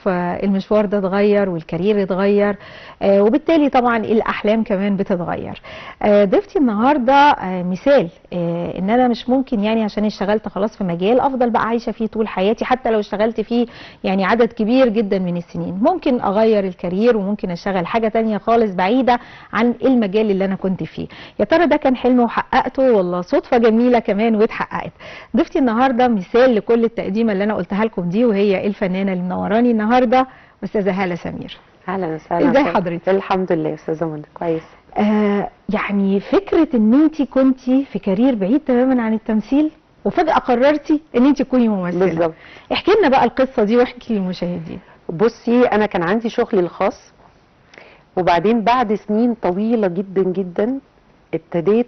فالمشوار ده اتغير والكارير اتغير آه، وبالتالي طبعا الاحلام كمان بتتغير آه، ضيفتي النهارده آه، مثال آه، ان انا مش ممكن يعني عشان اشتغلت خلاص في مجال افضل بقى عايشه فيه طول حياتي حتى لو اشتغلت فيه يعني عدد كبير جدا من السنين ممكن اغير الكارير وممكن اشتغل حاجه تانية خالص بعيده عن المجال اللي انا كنت فيه يا ترى ده كان حلم وحققته ولا صدفه جميله كمان واتحققت ضيفتي النهارده مثال لكل التقديمه اللي انا قلتها لكم دي وهي الفنانه اللي منوراني النهارده استاذه هاله سمير اهلا وسهلا ازاي أستاذ- حضرتك؟ الحمد لله يا استاذه منى كويس آه يعني فكره ان انت كنتي في كارير بعيد تماما عن التمثيل وفجاه قررتي ان انت تكوني ممثله بالظبط احكي لنا بقى القصه دي واحكي للمشاهدين بصي انا كان عندي شغلي الخاص وبعدين بعد سنين طويله جدا جدا ابتديت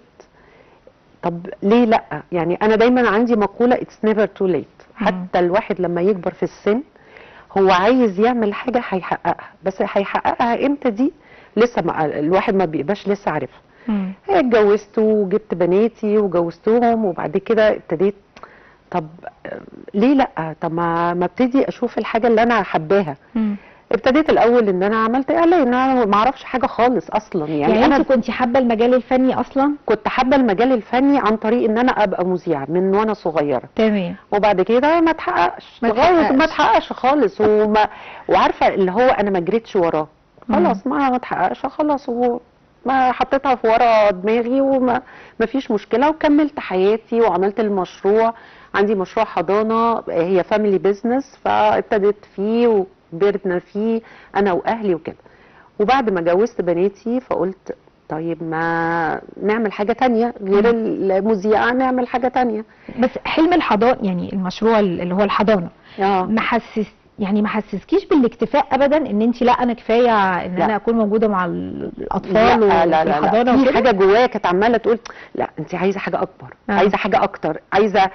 طب ليه لا يعني انا دايما عندي مقوله اتس نيفر تو ليت مم. حتى الواحد لما يكبر في السن هو عايز يعمل حاجه هيحققها بس هيحققها امتى دي لسه ما الواحد ما بيبقاش لسه عارفها مم. اتجوزت وجبت بناتي وجوزتهم وبعد كده ابتديت طب آه، ليه لا طب ما ما ابتدي اشوف الحاجه اللي انا حباها مم. ابتديت الاول ان انا عملت اعلان انا ما اعرفش حاجه خالص اصلا يعني, يعني, انا انت كنت حابه المجال الفني اصلا كنت حابه المجال الفني عن طريق ان انا ابقى مذيعه من وانا صغيره تمام وبعد كده ما اتحققش ما لغايه اتحققش. ما اتحققش خالص وما وعارفه اللي هو انا ما جريتش وراه خلاص ما ما اتحققش خلاص هو ما حطيتها في ورا دماغي وما ما فيش مشكله وكملت حياتي وعملت المشروع عندي مشروع حضانه هي فاميلي بيزنس فابتديت فيه وكبرنا فيه انا واهلي وكده وبعد ما جوزت بناتي فقلت طيب ما نعمل حاجه تانية غير المذيعه نعمل حاجه تانية بس حلم الحضانه يعني المشروع اللي هو الحضانه اه ما حسس يعني ما حسسكيش بالاكتفاء ابدا ان انت لا انا كفايه ان لا. انا اكون موجوده مع الاطفال لا لا وفي لا, لا. الحضانه في وكده حاجه جوايا كانت عماله تقول لا انت عايزه حاجه اكبر آه. عايزه حاجه اكتر عايزه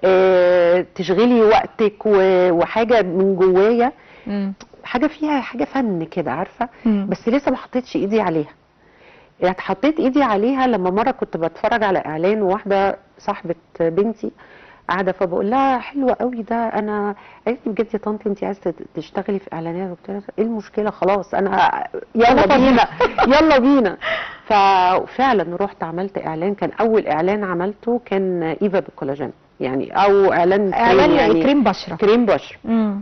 اه تشغلي وقتك و- وحاجه من جوايا مم. حاجه فيها حاجه فن كده عارفه مم. بس لسه ما حطيتش ايدي عليها يعني حطيت ايدي عليها لما مره كنت بتفرج على اعلان وواحده صاحبه بنتي قاعده فبقول لها حلوه قوي ده انا قالت لي بجد يا طنط انت عايزه تت- تشتغلي في اعلانات وبتاع ايه المشكله خلاص انا يلا فاضية. بينا يلا بينا ففعلا رحت عملت اعلان كان اول اعلان عملته كان ايفا بالكولاجين يعني او اعلان اعلان كريم يعني كريم بشره كريم بشر مم.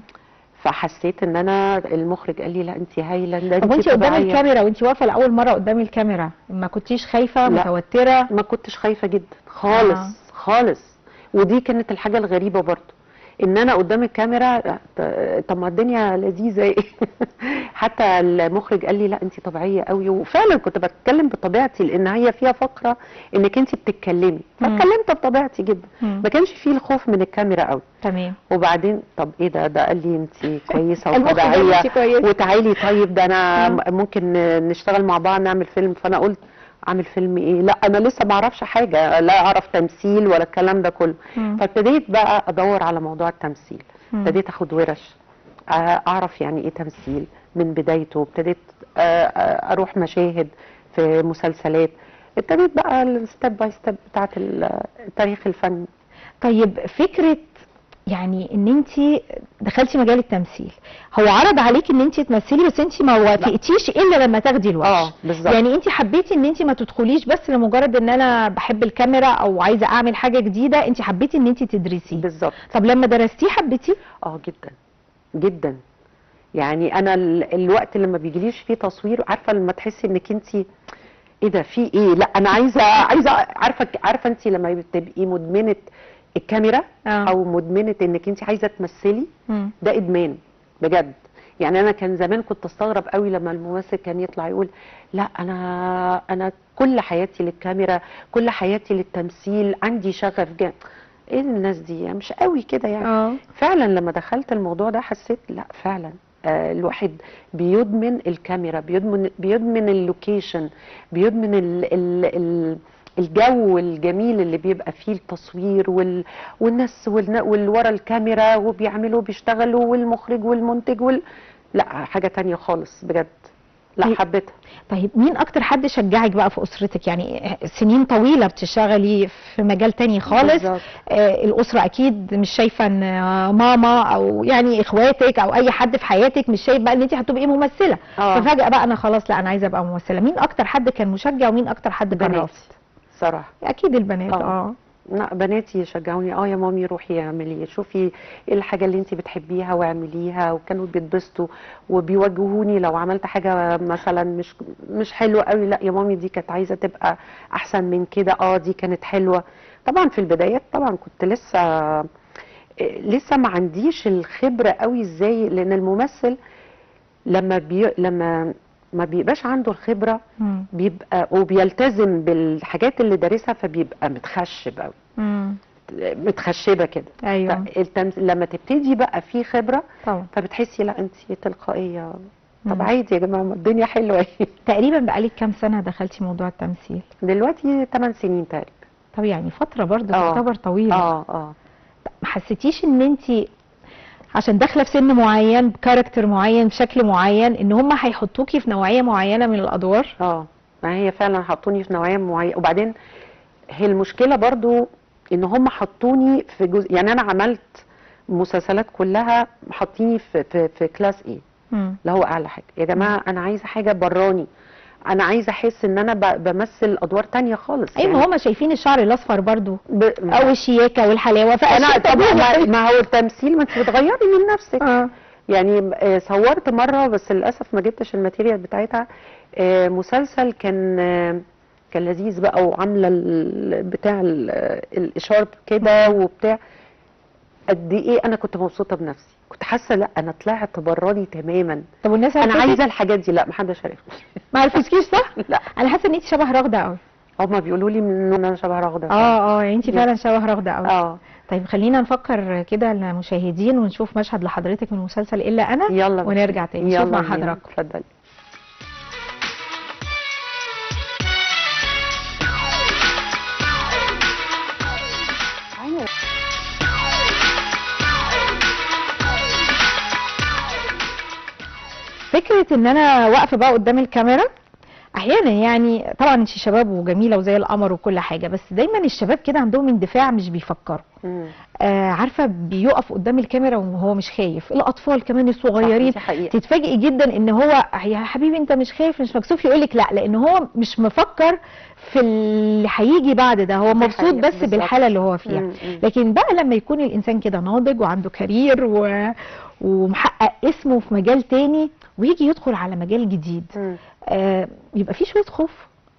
فحسيت ان انا المخرج قال لي لا انت هايله ده طب انت وانت قدام طبيعية. الكاميرا وانت واقفه لاول مره قدام الكاميرا ما كنتيش خايفه لا. متوتره ما كنتش خايفه جدا خالص آه. خالص ودي كانت الحاجه الغريبه برضو ان انا قدام الكاميرا ط- طب ما الدنيا لذيذه ايه حتى المخرج قال لي لا انت طبيعيه قوي وفعلا كنت بتكلم بطبيعتي لان هي فيها فقره انك انت بتتكلمي مم. فاتكلمت بطبيعتي جدا مم. ما كانش فيه الخوف من الكاميرا قوي تمام وبعدين طب ايه ده ده قال لي انت كويسه المخرج قال لي وطبيعيه انت كويسة. وتعالي طيب ده انا مم. ممكن نشتغل مع بعض نعمل فيلم فانا قلت اعمل فيلم ايه لا انا لسه ما اعرفش حاجه لا اعرف تمثيل ولا الكلام ده كله مم. فابتديت بقى ادور على موضوع التمثيل مم. ابتديت اخد ورش آه، اعرف يعني ايه تمثيل من بدايته ابتديت آه، آه، اروح مشاهد في مسلسلات ابتديت بقى الستيب باي ستيب بتاعت التاريخ الفني طيب فكره يعني ان انت دخلتي مجال التمثيل هو عرض عليك ان انت تمثلي بس انت ما وافقتيش الا لما تاخدي الورش اه بالظبط يعني انت حبيتي ان انت ما تدخليش بس لمجرد ان انا بحب الكاميرا او عايزه اعمل حاجه جديده انت حبيتي ان انت تدرسيه بالظبط طب لما درستيه حبيتيه اه جدا جدا يعني انا ال- الوقت اللي ما بيجيليش فيه تصوير عارفه لما تحسي انك انت ايه ده في ايه لا انا عايزه عايزه عارفه عارفه انت لما بتبقي مدمنه الكاميرا آه. او مدمنه انك انت عايزه تمثلي مم. ده ادمان بجد يعني انا كان زمان كنت استغرب قوي لما الممثل كان يطلع يقول لا انا انا كل حياتي للكاميرا كل حياتي للتمثيل عندي شغف جامد ايه الناس دي يعني مش قوي كده يعني اه فعلا لما دخلت الموضوع ده حسيت لا فعلا آه الواحد بيدمن الكاميرا بيدمن بيدمن اللوكيشن بيدمن ال ال ال الجو الجميل اللي بيبقى فيه التصوير وال والناس والن- واللي ورا الكاميرا وبيعملوا بيشتغلوا والمخرج والمنتج وال لا حاجة تانية خالص بجد لا طيب. حبيتها طيب مين اكتر حد شجعك بقى في اسرتك يعني سنين طويله بتشتغلي في مجال تاني خالص بالظبط. آه الاسره اكيد مش شايفه ان آه، ماما او يعني اخواتك او اي حد في حياتك مش شايف بقى ان انت هتبقي ممثله اه ففجاه بقى انا خلاص لا انا عايزه ابقى ممثله مين اكتر حد كان مشجع ومين اكتر حد كان بناتي رافض صراحه اكيد البنات آه. اه لا بناتي يشجعوني اه يا مامي روحي اعملي شوفي ايه الحاجه اللي انت بتحبيها واعمليها وكانوا بيتبسطوا وبيوجهوني لو عملت حاجه مثلا مش مش حلوه قوي لا يا مامي دي كانت عايزه تبقى احسن من كده اه دي كانت حلوه طبعا في البدايات طبعا كنت لسه إيه، لسه ما عنديش الخبره قوي ازاي لان الممثل لما بي لما ما بيبقاش عنده الخبره مم. بيبقى وبيلتزم بالحاجات اللي دارسها فبيبقى متخشب قوي مم. متخشبه كده ايوه فالتمس... لما تبتدي بقى في خبره طبعا فبتحسي لا انت تلقائيه طب مم. عادي يا جماعه ما الدنيا حلوه اهي تقريبا بقالك كام سنه دخلتي موضوع التمثيل دلوقتي 8 سنين تقريبا طب يعني فتره برضه آه. تعتبر طويله اه اه ما حسيتيش ان انت عشان داخله في سن معين بكاركتر معين بشكل معين ان هم هيحطوكي في نوعيه معينه من الادوار اه ما هي فعلا حطوني في نوعيه معينه وبعدين هي المشكله برضو ان هم حطوني في جزء يعني انا عملت مسلسلات كلها حاطيني في في, في كلاس ايه مم. اللي هو اعلى حاجه يا جماعه انا عايزه حاجه براني انا عايزه احس ان انا ب- بمثل ادوار تانية خالص ايوه ما هم شايفين الشعر الاصفر برضو ب... او الشياكه والحلاوه انا فانا طب ما, ما هو التمثيل ما انت بتغيري من نفسك اه يعني آه، صورت مره بس للاسف ما جبتش الماتيريال بتاعتها آه، مسلسل كان آه، كان لذيذ بقى وعامله ال- بتاع ال- الاشارب كده وبتاع قد ايه انا كنت مبسوطه بنفسي كنت حاسه لا انا طلعت براني تماما طب والناس انا عرفتك؟ عايزه الحاجات دي لا محدش عرفني ما عرفتكيش صح؟ لا انا حاسه ان انت شبه رغده قوي هما بيقولوا لي ان انا شبه رغده اه اه يعني انت فعلا شبه رغده قوي اه طيب خلينا نفكر كده المشاهدين ونشوف مشهد لحضرتك من مسلسل الا انا يلا ونرجع تاني نشوف يلا مع بينا. حضراتكم اتفضلي فكره ان انا واقفه بقى قدام الكاميرا احيانا يعني طبعا انت شباب وجميله وزي القمر وكل حاجه بس دايما الشباب كده عندهم اندفاع مش بيفكروا مم. آه عارفه بيقف قدام الكاميرا وهو مش خايف الاطفال كمان الصغيرين دي حقيقة. تتفاجئي جدا ان هو يا حبيبي انت مش خايف مش مكسوف يقول لك لا لان هو مش مفكر في اللي هيجي بعد ده هو دي مبسوط حقيقة، بس بالظبط. بالحاله اللي هو فيها مم، مم. لكن بقى لما يكون الانسان كده ناضج وعنده كارير و... ومحقق اسمه في مجال تاني ويجي يدخل على مجال جديد مم. آه يبقى في شويه خوف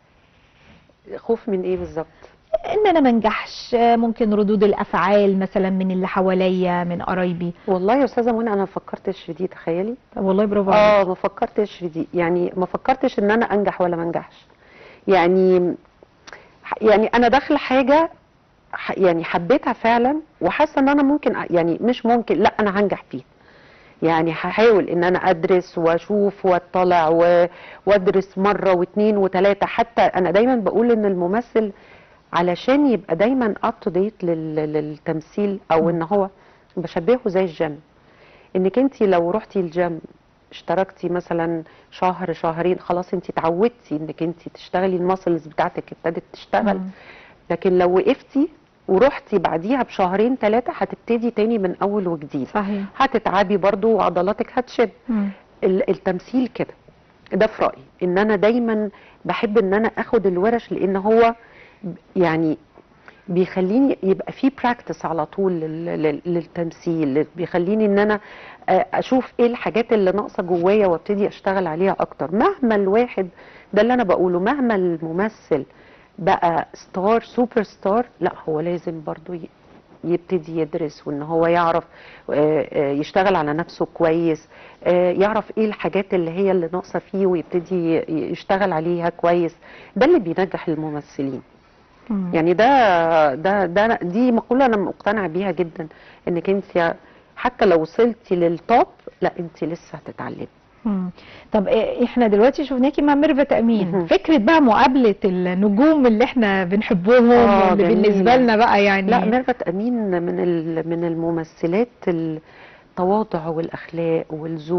خوف من ايه بالظبط ان انا منجحش آه، ممكن ردود الافعال مثلا من اللي حواليا من قرايبي والله يا استاذه منى انا ما فكرتش في دي تخيلي طب والله برافو عليك اه ما فكرتش في دي يعني ما فكرتش ان انا انجح ولا ما انجحش يعني يعني انا داخله حاجه ح- يعني حبيتها فعلا وحاسه ان انا ممكن أ- يعني مش ممكن لا انا هنجح فيه يعني هحاول ان انا ادرس واشوف واطلع و- وادرس مره واثنين وثلاثه حتى انا دايما بقول ان الممثل علشان يبقى دايما اب تو ديت للتمثيل او ان هو بشبهه زي الجيم انك انت لو رحتي الجيم اشتركتي مثلا شهر شهرين خلاص انت اتعودتي انك انت تشتغلي الماسلز بتاعتك ابتدت تشتغل مم. لكن لو وقفتي ورحتي بعديها بشهرين ثلاثه هتبتدي تاني من اول وجديد صحيح هتتعبي برضو وعضلاتك هتشد مم. ال- التمثيل كده ده في رايي ان انا دايما بحب ان انا اخد الورش لان هو ب- يعني بيخليني يبقى في براكتس على طول لل- لل- للتمثيل بيخليني ان انا آه، اشوف ايه الحاجات اللي ناقصه جوايا وابتدي اشتغل عليها اكتر مهما الواحد ده اللي انا بقوله مهما الممثل بقى ستار سوبر ستار لا هو لازم برضو ي- يبتدي يدرس وان هو يعرف آه، آه، يشتغل على نفسه كويس آه، يعرف ايه الحاجات اللي هي اللي ناقصه فيه ويبتدي ي- يشتغل عليها كويس ده اللي بينجح الممثلين مم. يعني ده ده ده دي مقوله انا مقتنعه بيها جدا انك انت حتى لو وصلتي للتوب لا انت لسه هتتعلمي مم. طب إيه- احنا دلوقتي شفناكي مع ميرفت امين مهم. فكره بقى مقابله النجوم اللي احنا بنحبهم آه، واللي جميلة. بالنسبه لنا بقى يعني لا ميرفت امين من ال- من الممثلات التواضع والاخلاق والذوق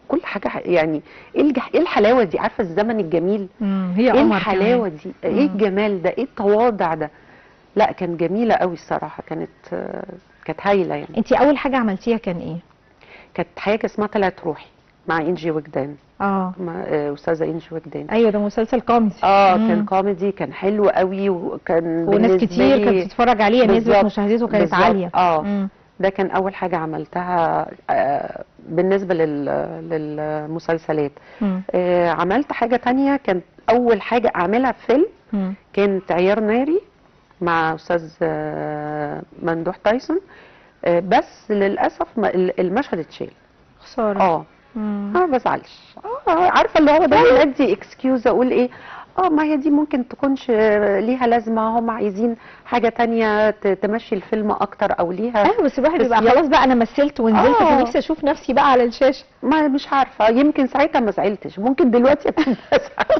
كل حاجه ح- يعني ايه الجح... ايه الحلاوه دي عارفه الزمن الجميل مم. هي ايه قمر الحلاوه كمان. دي ايه مم. الجمال ده ايه التواضع ده لا كان جميله قوي الصراحه كانت آه، كانت هايله يعني انت اول حاجه عملتيها كان ايه كانت حاجه اسمها طلعت روحي مع انجي وجدان اه مع آه، استاذه انجي وجدان ايوه ده مسلسل كوميدي اه مم. كان كوميدي كان حلو قوي وكان وناس بالنسبة كتير لي- كانت بتتفرج عليه نسبه بالظبط، مشاهدته كانت بالظبط، عاليه اه مم. ده كان اول حاجه عملتها آه، بالنسبه لل- للمسلسلات مم. آه، عملت حاجه تانية كانت اول حاجه اعملها في فيلم مم. كانت عيار ناري مع استاذ آه، ممدوح تايسون آه، بس للاسف ما- ال- المشهد اتشال خساره اه مم. انا ما بزعلش اه عارفه اللي هو دايما ادي اكسكيوز اقول ايه اه ما هي دي ممكن تكونش آه، ليها لازمه هم عايزين حاجه تانية ت- تمشي الفيلم اكتر او ليها ايوه بس الواحد بس بيبقى يا- خلاص بقى انا مثلت ونزلت آه. فنفسي اشوف نفسي بقى على الشاشه ما مش عارفه يمكن ساعتها ما زعلتش ممكن دلوقتي أكون بزعل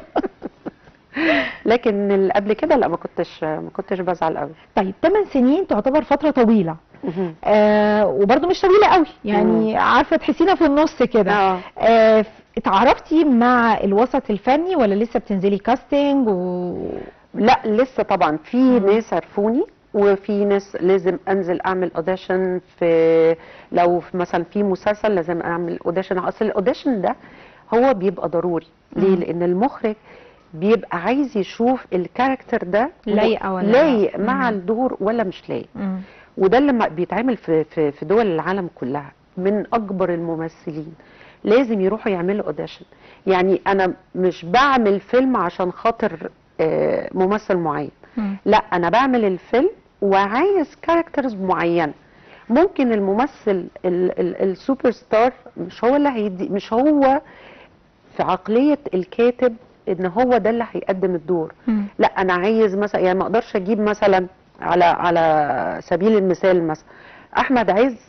لكن اللي قبل كده لا ما كنتش ما كنتش بزعل قوي طيب 8 سنين تعتبر فتره طويله مهم. آه وبرده مش طويله قوي يعني عارفه تحسينا في النص كده اه آه اتعرفتي مع الوسط الفني ولا لسه بتنزلي كاستنج و... لا لسه طبعا في مم. ناس عرفوني وفي ناس لازم انزل اعمل اوديشن في لو في مثلا في مسلسل لازم اعمل اوديشن اصل الاوديشن ده هو بيبقى ضروري ليه مم. لان المخرج بيبقى عايز يشوف الكاركتر ده لايقة ولا لا. لايق مع مم. الدور ولا مش لايق مم. وده اللي ما- بيتعمل في في في دول العالم كلها من اكبر الممثلين لازم يروحوا يعملوا اوديشن يعني انا مش بعمل فيلم عشان خاطر آه، ممثل معين مم. لا انا بعمل الفيلم وعايز كاركترز معينه ممكن الممثل ال- ال- السوبر ستار مش هو اللي هيدي مش هو في عقليه الكاتب ان هو ده اللي هيقدم الدور مم. لا انا عايز مثلا يعني ما اقدرش اجيب مثلا على على سبيل المثال مثلا احمد عز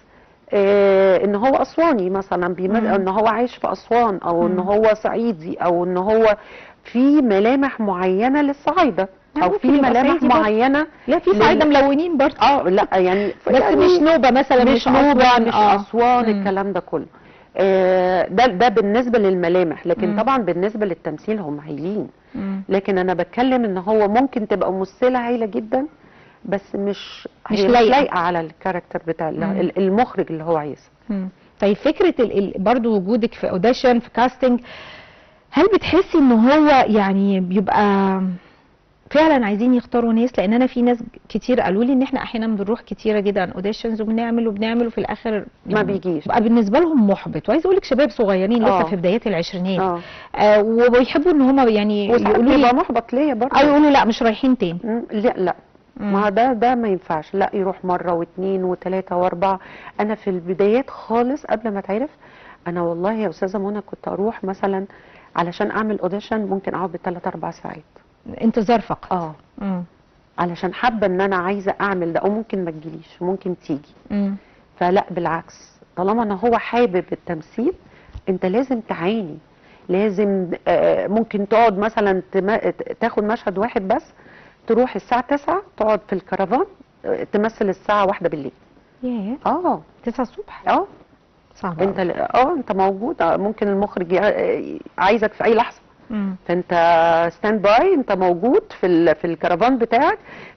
آه ان هو اسواني مثلا بيمثل مم. ان هو عايش في اسوان او ان مم. هو صعيدي او ان هو في ملامح معينه للصعايده لا، او ممكن في يبقى ملامح صعيدي برضه. معينه لا في لل- صعيدة ملونين برضه اه لا يعني بس يعني مش نوبة مثلا مش مش نوبه أسوان، مش آه. اسوان مم. الكلام ده كله آه ده ده بالنسبه للملامح لكن مم. طبعا بالنسبه للتمثيل هم هايلين مم. لكن انا بتكلم ان هو ممكن تبقى ممثله هايله جدا بس مش مش هي لايقة. لايقه على الكاركتر بتاع ال- مم. ال- المخرج اللي هو عايزها مم. طيب فكرة ال... ال... برضو وجودك في اوديشن في كاستنج هل بتحسي ان هو يعني بيبقى فعلا عايزين يختاروا ناس لان انا في ناس كتير قالوا لي ان احنا احيانا بنروح كتيره جدا اوديشنز وبنعمل وبنعمل وفي الاخر ما بيجيش. بقى بالنسبه لهم محبط وعايز اقول لك شباب صغيرين لسه آه. في بدايات العشرينات اه آه وبيحبوا ان هم يعني وساعات يقولوا بيبقى لي محبط ليا برضه او يقولوا لا مش رايحين تاني مم، لا لا مم. ما ده ده ما ينفعش لا يروح مره واثنين وثلاثه واربعه انا في البدايات خالص قبل ما اتعرف انا والله يا استاذه منى كنت اروح مثلا علشان اعمل اوديشن ممكن اقعد بالثلاث اربع ساعات انتظار فقط اه مم. علشان حابه ان انا عايزه اعمل ده او ممكن ما تجيليش ممكن تيجي مم. فلا بالعكس طالما انا هو حابب التمثيل انت لازم تعاني لازم آه، ممكن تقعد مثلا تما- تاخد مشهد واحد بس تروح الساعة 9 تقعد في الكرفان آه، تمثل الساعة واحدة بالليل ياه اه 9 الصبح اه صعب انت ل- اه انت موجود آه، ممكن المخرج يع- عايزك في اي لحظة مم. فانت ستاند باي انت موجود في ال- في الكرفان بتاعك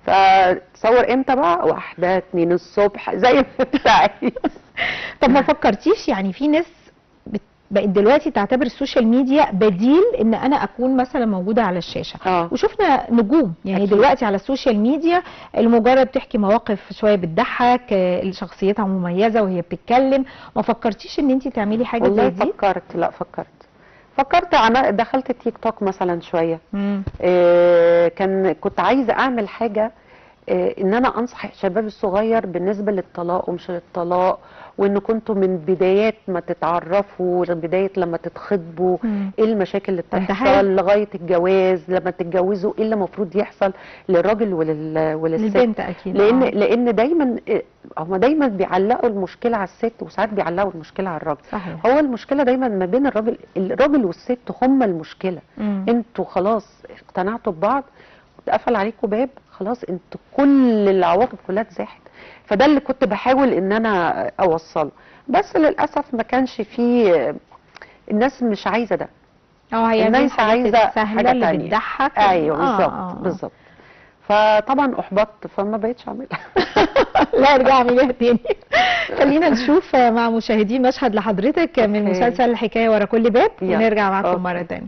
فتصور امتى بقى واحدة اتنين الصبح زي ما انت عايز طب ما فكرتيش يعني في ناس بت- بقت دلوقتي تعتبر السوشيال ميديا بديل ان انا اكون مثلا موجوده على الشاشه اه وشفنا نجوم يعني أكيد. دلوقتي على السوشيال ميديا المجرد بتحكي مواقف شويه بتضحك آه، شخصيتها مميزه وهي بتتكلم ما فكرتيش ان انت تعملي حاجه والله زي دي فكرت لا فكرت فكرت عم- دخلت التيك توك مثلا شويه مم. آه، كان كنت عايزه اعمل حاجه آه، ان انا انصح الشباب الصغير بالنسبه للطلاق ومش للطلاق وان كنتوا من بدايات ما تتعرفوا لبدايه لما تتخطبوا مم. ايه المشاكل اللي طب ده حلو. بتحصل لغايه الجواز لما تتجوزوا ايه اللي المفروض يحصل للراجل ولل وللست للبنت اكيد لان آه. لان دايما آه، هما دايما بيعلقوا المشكله على الست وساعات بيعلقوا المشكله على الراجل صحيح هو المشكله دايما ما بين الراجل الراجل والست هما المشكله مم. انتوا خلاص اقتنعتوا ببعض اتقفل عليكم باب خلاص انتوا كل العواطف كلها اتزاحت فده اللي كنت بحاول ان انا اوصله بس للاسف ما كانش فيه الناس مش عايزه ده اه هي دي الناس الحاجات عايزه السهله حاجه اللي تانية بتضحك ايوه آه، بالظبط آه، آه. بالظبط فطبعا احبطت فما بقتش اعملها لا ارجع اعمليها تاني خلينا نشوف مع مشاهدين مشهد لحضرتك من أوكي. مسلسل حكايه ورا كل باب يلا. ونرجع معاكم أوكي. مره تانية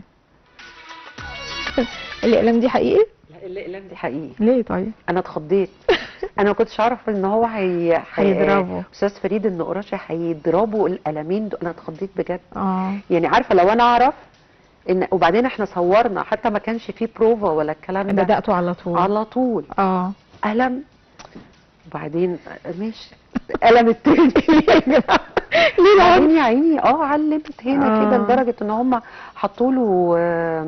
الاقلام دي حقيقي لا الاقلام دي حقيقي ليه طيب انا اتخضيت انا ما كنتش اعرف ان هو هي هيضربه. استاذ فريد النقراشي هيضربوا القلمين دول انا اتخضيت بجد اه يعني عارفه لو انا اعرف ان وبعدين احنا صورنا حتى ما كانش فيه بروفا ولا الكلام ده بداتوا على طول على طول اه قلم وبعدين ماشي قلم التاني ليه عيني يا عيني اه علمت هنا آه. كده لدرجه ان هم حطوا له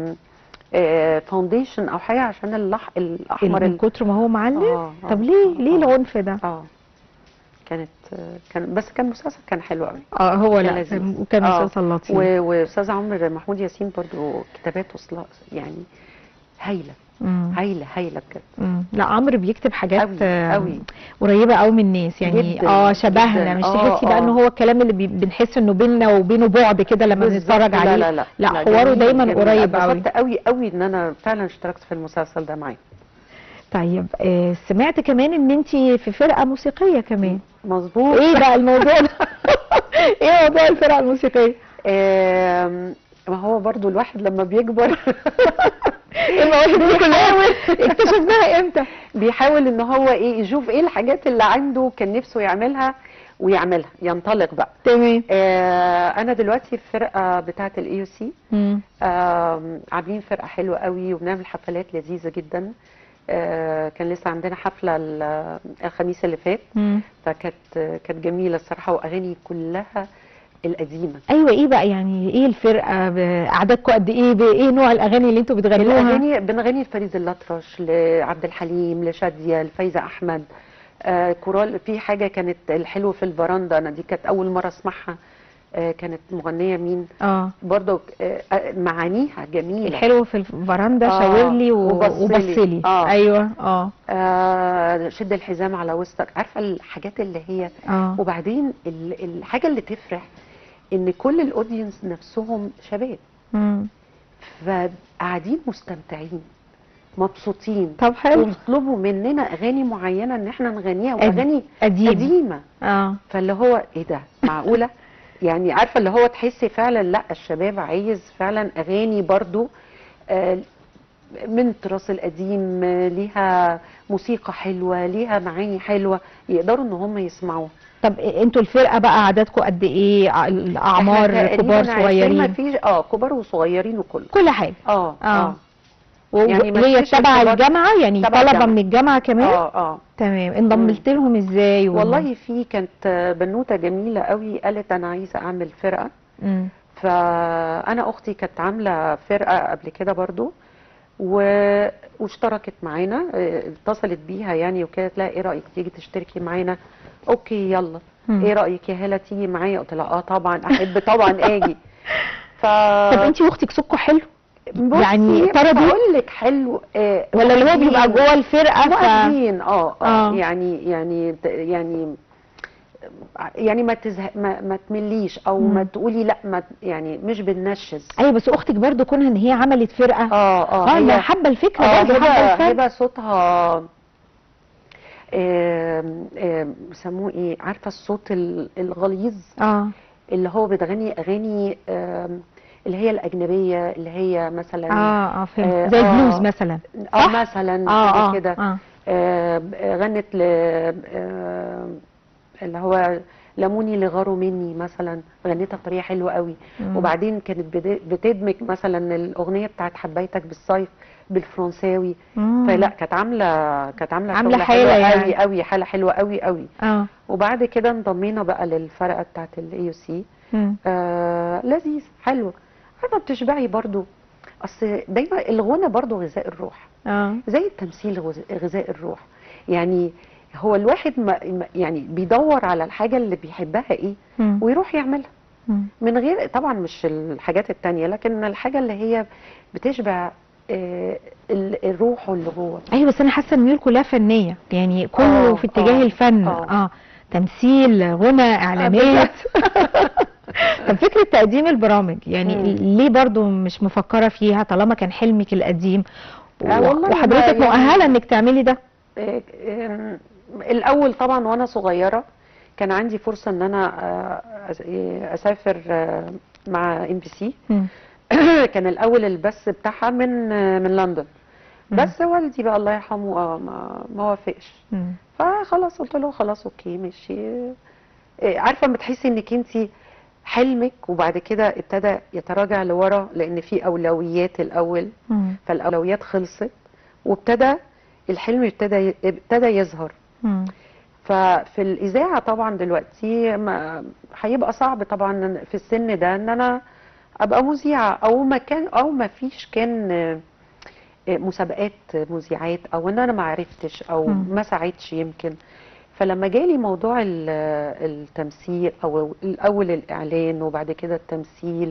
فاونديشن او حاجه عشان اللح الاحمر من ال- كتر ما هو معلم آه، آه، طب ليه ليه آه. العنف ده اه كانت آه، كان بس كان مسلسل كان حلو قوي اه هو كان لا لذيذ. كان- وكان آه. مسلسل لطيف و- واستاذ عمرو محمود ياسين برضو كتاباته صلا- يعني هايله مم. هايله هايله بجد مم. لا عمرو بيكتب حاجات أوي، آه، أوي. قريبه قوي من الناس يعني جداً، اه شبهنا جداً. مش آه، تحسي بقى آه. ان هو الكلام اللي بي- بنحس انه بيننا وبينه بعد كده لما بالظبط. بنتفرج عليه لا لا لا لا حواره جميل، دايما جميل. قريب قوي اتبسطت قوي قوي ان انا فعلا اشتركت في المسلسل ده معاه طيب آه سمعت كمان ان انت في فرقه موسيقيه كمان مظبوط ايه بقى الموضوع ده ايه موضوع الفرقه الموسيقيه آم، ما هو برضو الواحد لما بيكبر المواهب دي كلها اكتشفناها امتى بيحاول ان هو ايه يشوف ايه الحاجات اللي عنده كان نفسه يعملها ويعملها ينطلق بقى تمام آه انا دلوقتي في فرقه بتاعه الاي سي مم. عاملين فرقه حلوه قوي وبنعمل حفلات لذيذه جدا آه كان لسه عندنا حفله ال- الخميس اللي فات مم. فكانت كانت جميله الصراحه واغاني كلها القديمه ايوه ايه بقى يعني ايه الفرقه ب- اعدادكم قد ايه ب- ايه نوع الاغاني اللي انتوا بتغنوها الاغاني بنغني لفريد الأطرش لعبد الحليم لشاديه لفايزه احمد آه كورال في حاجه كانت الحلو في البراندا انا دي كانت اول مره اسمعها آه كانت مغنيه مين اه برضو آه آه، معانيها جميله الحلو في الفراندا آه، شاور لي و- وبصلي. وبصلي آه. ايوه اه آه شد الحزام على وسطك عارفه الحاجات اللي هي اه وبعدين ال- الحاجه اللي تفرح ان كل الاودينس نفسهم شباب مم. فقاعدين مستمتعين مبسوطين طب حلو وبيطلبوا مننا اغاني معينه ان احنا نغنيها قد- واغاني قديم قديمه اه فاللي هو ايه ده معقوله يعني عارفه اللي هو تحسي فعلا لا الشباب عايز فعلا اغاني برضو آه، من التراث القديم آه، ليها موسيقى حلوه ليها معاني حلوه يقدروا ان هم يسمعوها طب انتوا الفرقه بقى عددكم قد ايه ع- الاعمار إحنا كبار تقريباً عايشين ما صغيرين فيش اه كبار وصغيرين وكله كل حاجه اه آه. اه و- يعني ما وهي فيش تبع الكبار- الجامعه يعني تبع طلبه الجامعة. من الجامعه كمان اه اه تمام انضمت لهم ازاي و- والله في كانت بنوته جميله قوي قالت انا عايزه اعمل فرقه مم. فانا اختي كانت عامله فرقه قبل كده برضو و... واشتركت معانا اه، اتصلت بيها يعني وكانت لها ايه رايك تيجي تشتركي معانا اوكي يلا مم. ايه رايك يا هاله تيجي معايا قلت لها اه طبعا احب طبعا اجي ف طب انت واختك صوتكم حلو بصي، يعني ترى دي- بقول لك حلو اه ولا اللي هو بيبقى مؤدين. جوه الفرقه ف... مؤدين اه آه. اه يعني يعني يعني يعني ما تزهق ما, ما تمليش او مم. ما تقولي لا ما يعني مش بننشز ايوه بس اختك برضو كونها ان هي عملت فرقه اه اه اه هي- ما حابه الفكره اه برضو حابه هبه الفن هبه صوتها آم، آم، بيسموه ايه عارفه الصوت ال- الغليظ اه اللي هو بتغني اغاني آم، اللي هي الاجنبيه اللي هي مثلا اه اه فهمت آه، زي آه. البلوز مثلا اه صح؟ مثلا اه حاجة اه كده اه آه، غنت ل آه، اللي هو لموني لغاروا مني مثلا غنيتها بطريقه حلوه قوي مم. وبعدين كانت بد- بتدمج مثلا الاغنيه بتاعت حبيتك بالصيف بالفرنساوي مم. فلا كانت عامله كانت عامله عاملة شغل حالة حلو يعني. قوي قوي حاله حلوه قوي قوي اه وبعد كده انضمينا بقى للفرقه بتاعت الاي يو سي مم. آه لذيذ حلو عارفه بتشبعي برضو اصل دايما الغنى برضو غذاء الروح اه زي التمثيل غز- غذاء الروح يعني هو الواحد ما ما- يعني بيدور على الحاجة اللي بيحبها ايه مم. ويروح يعملها مم. من غير طبعا مش الحاجات التانية لكن الحاجة اللي هي بتشبع آه، ال- الروح اللي جوه ايوه بس انا حاسه ان الميول كلها فنيه يعني كله آه، في اتجاه آه، الفن آه. اه تمثيل غنى اعلانات طب فكره تقديم البرامج يعني مم. ليه برضو مش مفكره فيها طالما كان حلمك القديم آه والله وحضرتك ما يعني- مؤهله انك تعملي ده إيه، إيه، الاول طبعا وانا صغيره كان عندي فرصه ان انا آه، أس- إيه، اسافر آه، مع ام بي سي مم. كان الاول البث بتاعها من آه، من لندن مم. بس والدي بقى الله يرحمه آه، ما ما وافقش مم. فخلاص قلت له خلاص اوكي ماشي إيه، عارفه لما تحسي انك انت حلمك وبعد كده ابتدى يتراجع لورا لان في اولويات الاول مم. فالاولويات خلصت وابتدى الحلم ابتدى ابتدى يظهر مم. ففي الاذاعه طبعا دلوقتي ما- هيبقى صعب طبعا في السن ده ان انا ابقى مذيعه او ما كان او ما فيش كان آه، آه، مسابقات مذيعات او ان انا ما عرفتش او مم. ما ساعدش يمكن فلما جالي موضوع ال- التمثيل او الاول الاعلان وبعد كده التمثيل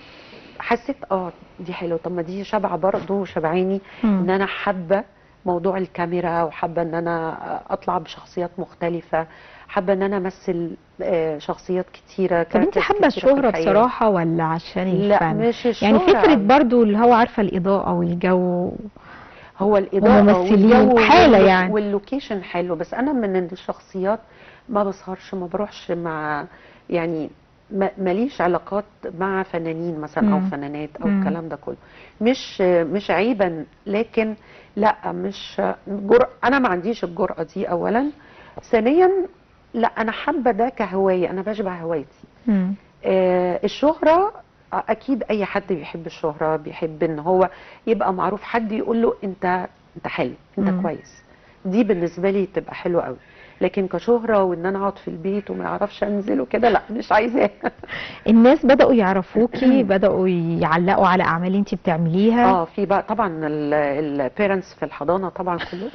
حسيت اه دي حلوه طب ما دي شبعه برضه شبعاني مم. ان انا حابه موضوع الكاميرا وحابه ان انا اطلع بشخصيات مختلفه حابه ان انا امثل آه، شخصيات كتيره طب انت characters حابه كتيرة في الشهره الحياة. بصراحه ولا عشان لا الفن مش الشهرة يعني فكره أوي. برضو اللي هو عارفه الاضاءه والجو هو الاضاءه وممثلين والجو حالة واللو- يعني. واللوكيشن حلو بس انا من الشخصيات ما بسهرش ما بروحش مع يعني ما- ماليش علاقات مع فنانين مثلا او مم. فنانات او مم. الكلام ده كله مش مش عيبا لكن لا مش جر... انا ما عنديش الجرأة دي اولا ثانيا لا انا حابه ده كهوايه انا بشبع هوايتي مم. آه، الشهرة آه، أكيد أي حد بيحب الشهرة بيحب إن هو يبقى معروف حد يقول له أنت أنت حلو أنت مم. كويس دي بالنسبة لي تبقى حلوة قوي لكن كشهرة وإن أنا أقعد في البيت وما يعرفش أنزل وكده لا مش عايزاه الناس بداوا يعرفوكي بداوا يعلقوا على اعمال انت بتعمليها اه في بقى طبعا البيرنتس في الحضانة طبعا كله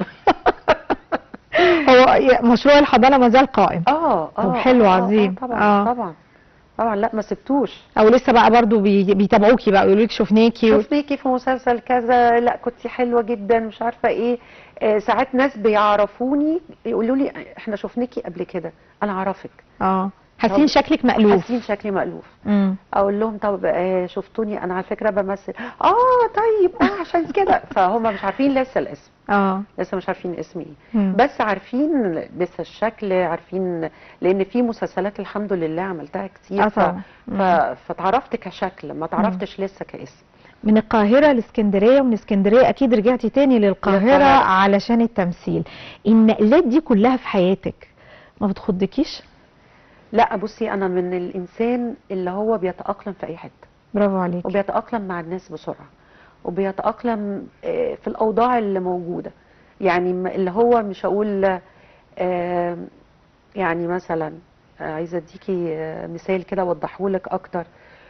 هو مشروع الحضانه ما زال قائم اه اه طب حلو، آه، آه، عظيم. طبعا آه. طبعا طبعا لا ما سبتوش او لسه بقى برضو بي- بيتابعوكي بقى يقولوا لك شفناكي و... شفناكي في مسلسل كذا لا كنتي حلوه جدا مش عارفه ايه آه ساعات ناس بيعرفوني يقولوا لي احنا شفناكي قبل كده انا اعرفك اه حاسين طب- شكلك مألوف حاسين شكلي مألوف امم اقول لهم طب آه شفتوني انا على فكره بمثل اه طيب اه عشان كده فهم مش عارفين لسه الاسم اه لسه مش عارفين اسمي ايه مم. بس عارفين لسه الشكل عارفين لان في مسلسلات الحمد لله عملتها كتير اه ف... طبعا ف... فتعرفت كشكل ما تعرفتش لسه كاسم من القاهرة لاسكندرية ومن اسكندرية أكيد رجعتي تاني للقاهرة للقاهرة. علشان التمثيل النقلات دي كلها في حياتك ما بتخضكيش؟ لا بصي انا من الانسان اللي هو بيتاقلم في اي حته برافو عليك وبيتاقلم مع الناس بسرعه وبيتاقلم آه، في الاوضاع اللي موجوده يعني م- اللي هو مش هقول آه، يعني مثلا آه، عايزه اديكي آه، مثال كده اوضحه لك اكتر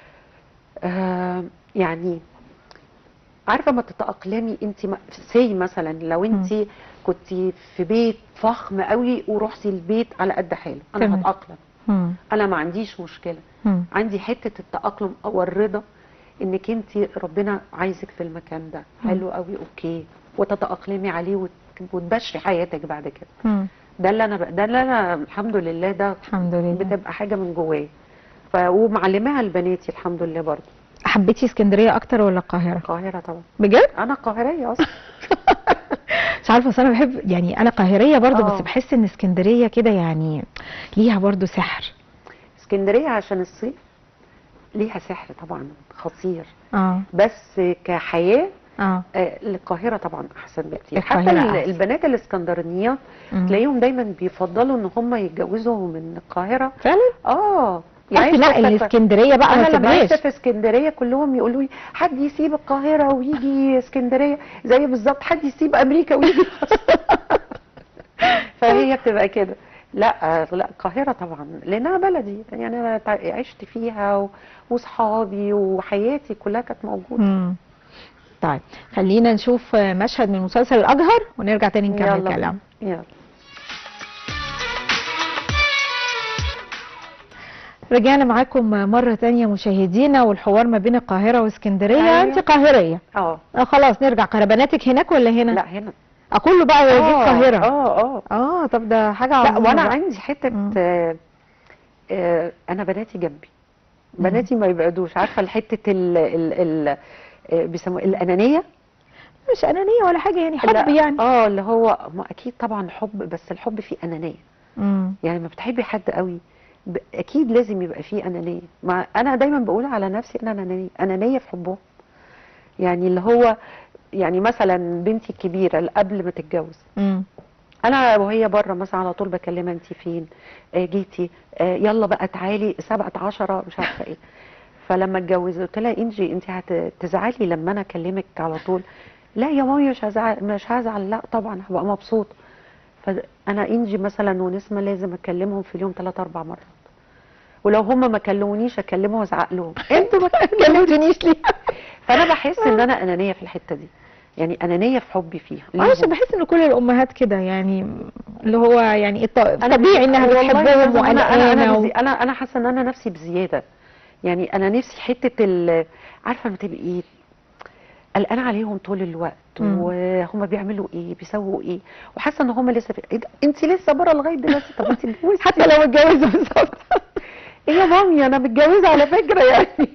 آه، يعني عارفه ما تتاقلمي انت سي مثلا لو انت كنت في بيت فخم قوي ورحتي البيت على قد حاله انا تمام. هتاقلم مم. انا ما عنديش مشكله مم. عندي حته التاقلم او الرضا انك انت ربنا عايزك في المكان ده مم. حلو قوي اوكي وتتاقلمي عليه وت- وتبشري حياتك بعد كده مم. ده اللي انا ب... ده اللي انا الحمد لله ده الحمد لله بتبقى حاجه من جوايا ف... ومعلماها لبناتي الحمد لله برضه حبيتي اسكندرية أكتر ولا القاهرة؟ القاهره طبعا بجد؟ انا قاهريه اصلا مش عارفة بس أنا بحب يعني أنا قاهرية برضو آه. بس بحس إن اسكندرية كده يعني ليها برضو سحر اسكندريه عشان الصيف ليها سحر طبعا خطير اه بس كحياه اه آه، القاهره طبعا احسن بكتير حتى القاهرة ال- أحسن. البنات الاسكندرانيات مم. تلاقيهم دايما بيفضلوا ان هم يتجوزوا من القاهره فعلا؟ اه قلت لا شفت- الاسكندرية بقى انا ما لما عشت تبقاش في اسكندريه كلهم يقولوا لي حد يسيب القاهره ويجي اسكندريه زي بالظبط حد يسيب امريكا ويجي فهي بتبقى كده لا لا القاهره طبعا لانها بلدي يعني انا تع- عشت فيها و- وصحابي وحياتي كلها كانت موجوده مم. طيب خلينا نشوف مشهد من مسلسل الأجهر ونرجع تاني نكمل يلا كلام يلا رجعنا معاكم مرة تانية مشاهدينا والحوار ما بين القاهرة واسكندرية أيوة. انت قاهرية اه آه خلاص نرجع قاهرة بناتك هناك ولا هنا؟ لا هنا آه كله بقى دي آه، القاهرة اه اه اه طب ده حاجة لا عظيمة وانا بقى. عندي حته مم. آه آه انا بناتي جنبي بناتي ما يبعدوش عارفه حته ال ال ال آه، بيسموها الانانيه مش انانيه ولا حاجه يعني حب لا، يعني اه اللي هو ما اكيد طبعا حب بس الحب فيه انانيه مم. يعني ما بتحبي حد قوي ب- اكيد لازم يبقى فيه انانيه ما انا دايما بقول على نفسي انا انانيه انانيه في حبهم يعني اللي هو يعني مثلا بنتي الكبيره اللي قبل ما تتجوز مم. انا وهي بره مثلا على طول بكلمها انت فين آه جيتي آه يلا بقى تعالي سبعة عشرة مش عارفه ايه فلما اتجوزت قلت لها انجي انت هتزعلي لما انا اكلمك على طول لا يا مامي مش هزعل مش هزعل لا طبعا هبقى مبسوط فانا انجي مثلا ونسمه لازم اكلمهم في اليوم ثلاث اربع مرات ولو هم ما كلمونيش اكلمهم وازعق لهم انتوا ما كلمتونيش ليه فانا بحس ان انا انانيه في الحته دي يعني انانيه في حبي فيها آه، عشان ليهم. بحس ان كل الامهات كده يعني اللي هو يعني الط- أنا طبيعي انها والله بتحبهم لازم انا انا انا وقلقانه بزي- و... انا انا حاسه ان انا نفسي بزياده يعني انا نفسي حته ال- عارفه لما تبقي قلقانه عليهم طول الوقت مم. وهم بيعملوا ايه بيسووا ايه وحاسه ان هم لسه في... ايه ده انت لسه بره لغايه دلوقتي طب انت اتجوزتي حتى لو متجوزه بالظبط ايه يا مامي انا متجوزه على فكره يعني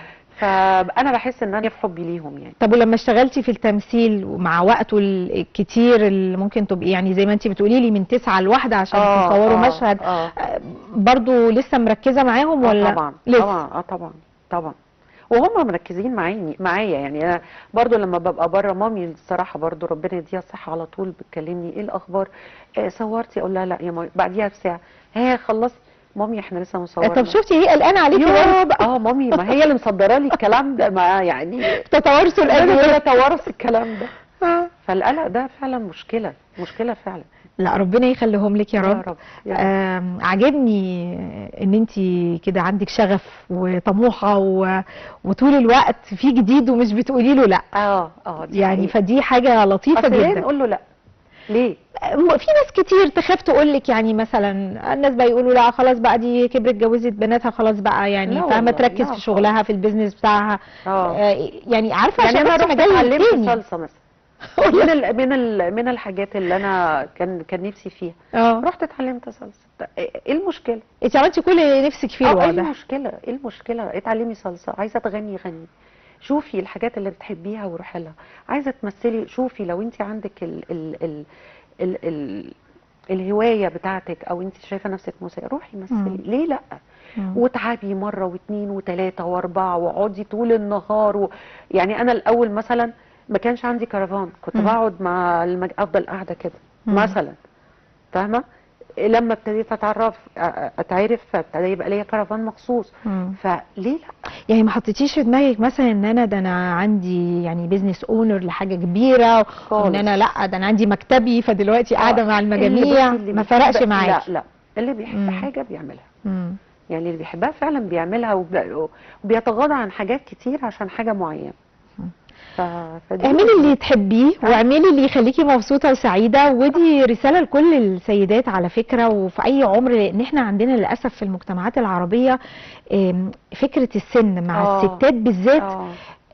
فانا بحس ان انا في حبي ليهم يعني طب ولما اشتغلتي في التمثيل ومع وقته الكتير اللي ممكن تبقي يعني زي ما انت بتقولي لي من تسعة لواحدة عشان آه، تصوروا آه، مشهد آه. آه، برضو لسه مركزة معاهم آه ولا طبعا لسه طبعا اه طبعا طبعا وهم مركزين معايا معايا يعني انا برضو لما ببقى بره مامي الصراحه برضو ربنا يديها الصحه على طول بتكلمني ايه الاخبار آه صورتي اقول لها لا يا مامي بعديها بساعه ها خلصت مامي احنا لسه آه، مصورين طب شفتي هي قلقانة عليكي يا برضو بقى- اه مامي ما هي اللي مصدره لي الكلام ده ما يعني تتوارثوا ربنا الأجيال يتوارث الكلام ده آه. فالقلق ده فعلا مشكله مشكله فعلا لا ربنا يخليهم لك يا رب يا رب. آم، عجبني ان انت كده عندك شغف وطموحه و... وطول الوقت في جديد ومش بتقولي له لا اه اه دي يعني حقيقة. فدي حاجه لطيفه اصل ليه جدا نقول له لا ليه م- في ناس كتير تخاف تقول لك يعني مثلا الناس بقى يقولوا لا خلاص بقى دي كبرت اتجوزت بناتها خلاص بقى يعني لا فاهمه والله، تركز لا في شغلها في البيزنس بتاعها اه آه، يعني عارفه يعني انا عشان رحت مجال اتعلمت تاني صلصه مثلا من ال من ال من الحاجات اللي انا كان كان نفسي فيها اه رحت اتعلمت صلصه طب ايه المشكله انت عملتي كل اللي نفسك فيه اه ايه الواضح المشكله ايه المشكله اتعلمي صلصه عايزه تغني غني شوفي الحاجات اللي بتحبيها وروحي لها عايزه تمثلي شوفي لو انت عندك ال ال ال ال ال الهوايه بتاعتك او انت شايفه نفسك موسيقى روحي مثلي مم. ليه لا مم. وتعبي مره واثنين وثلاثه واربعه واقعدي طول النهار و... يعني انا الاول مثلا ما كانش عندي كرفان كنت مم. بقعد مع المج... افضل قاعده كده مم. مثلا فاهمه لما ابتديت اتعرف أ- اتعرف فابتدى يبقى ليا كرفان مخصوص مم. فليه لا يعني ما حطيتيش في دماغك مثلا ان انا ده انا عندي يعني بيزنس اونر لحاجه كبيره وان خالص. انا لا ده انا عندي مكتبي فدلوقتي قاعده آه، مع اللي المجاميع بصي اللي ما بيحب- فرقش لا معاكي لا اللي بيحب مم. حاجه بيعملها مم. يعني اللي بيحبها فعلا بيعملها وب- وبيتغاضى عن حاجات كتير عشان حاجه معينه ف... فدي اعملي اللي تحبيه واعملي اللي يخليكي مبسوطه وسعيده ودي رساله لكل السيدات على فكره وفي اي عمر لان احنا عندنا للاسف في المجتمعات العربيه آم، فكره السن مع آه. الستات بالذات اه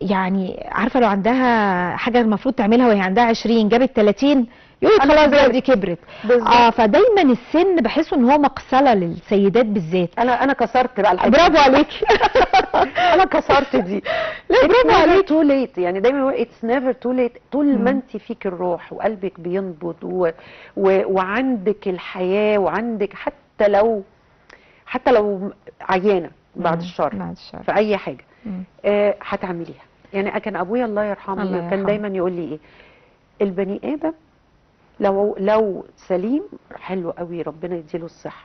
يعني عارفه لو عندها حاجه المفروض تعملها وهي عندها 20 جابت 30 يقول لك أنا خلاص بقى كبرت. دي كبرت بالظبط. اه فدايما السن بحسه ان هو مقصله للسيدات بالذات انا انا كسرت بقى الحته برافو دي. عليكي انا كسرت دي لا برافو عليكي تو ليت يعني دايما هو اتس نيفر تو ليت طول مم. ما انت فيك الروح وقلبك بينبض و... و... وعندك الحياه وعندك حتى لو حتى لو عيانه بعد مم. الشر بعد الشر في اي حاجه مم. آه هتعمليها يعني كان ابويا الله يرحمه الله كان يرحمه. دايما يقول لي ايه البني ادم لو لو سليم حلو قوي ربنا يديله الصحه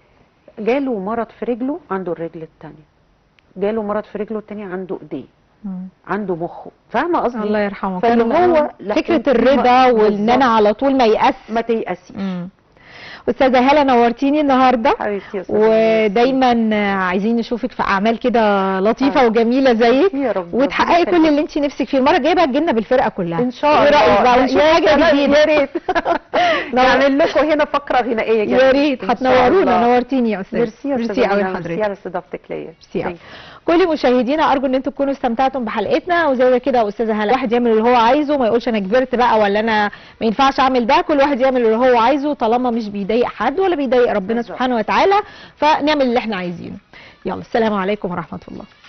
جاله مرض في رجله عنده الرجل الثانيه جاله مرض في رجله الثانيه عنده ايديه مم. عنده مخه فاهمه قصدي الله يرحمه فاللي كان هو لا، فكره انت الرضا ما- وان انا بالظبط. على طول ما يأس ما تيأسي مم. استاذه هاله نورتيني النهارده حبيبتي يا أستاذة ودايما عايزين نشوفك في اعمال كده لطيفه آه. وجميله زيك يا رب وتحققي ربنا كل يخليك. اللي انت نفسك فيه المره الجايه بقى تجينا بالفرقه كلها ان شاء ايه الله رايك بقى لا، ونشوف يا حاجه سلام، جديده يا ريت نور- نعمل لكم هنا فقره غنائيه جديده يا ريت إن شاء هتنورونا الله. نورتيني يا استاذ ميرسي يا ميرسي استاذه قوي منى، ميرسي لحضرتك على استضافتك ليا ميرسي قوي. Thank كل مشاهدينا ارجو ان انتم تكونوا استمتعتم بحلقتنا وزي كده استاذه هلا واحد يعمل اللي هو عايزه ما يقولش انا كبرت بقى ولا انا ما ينفعش اعمل ده كل واحد يعمل اللي هو عايزه طالما مش بيضايق حد ولا بيضايق ربنا بالظبط. سبحانه وتعالى فنعمل اللي احنا عايزينه يلا السلام عليكم ورحمه الله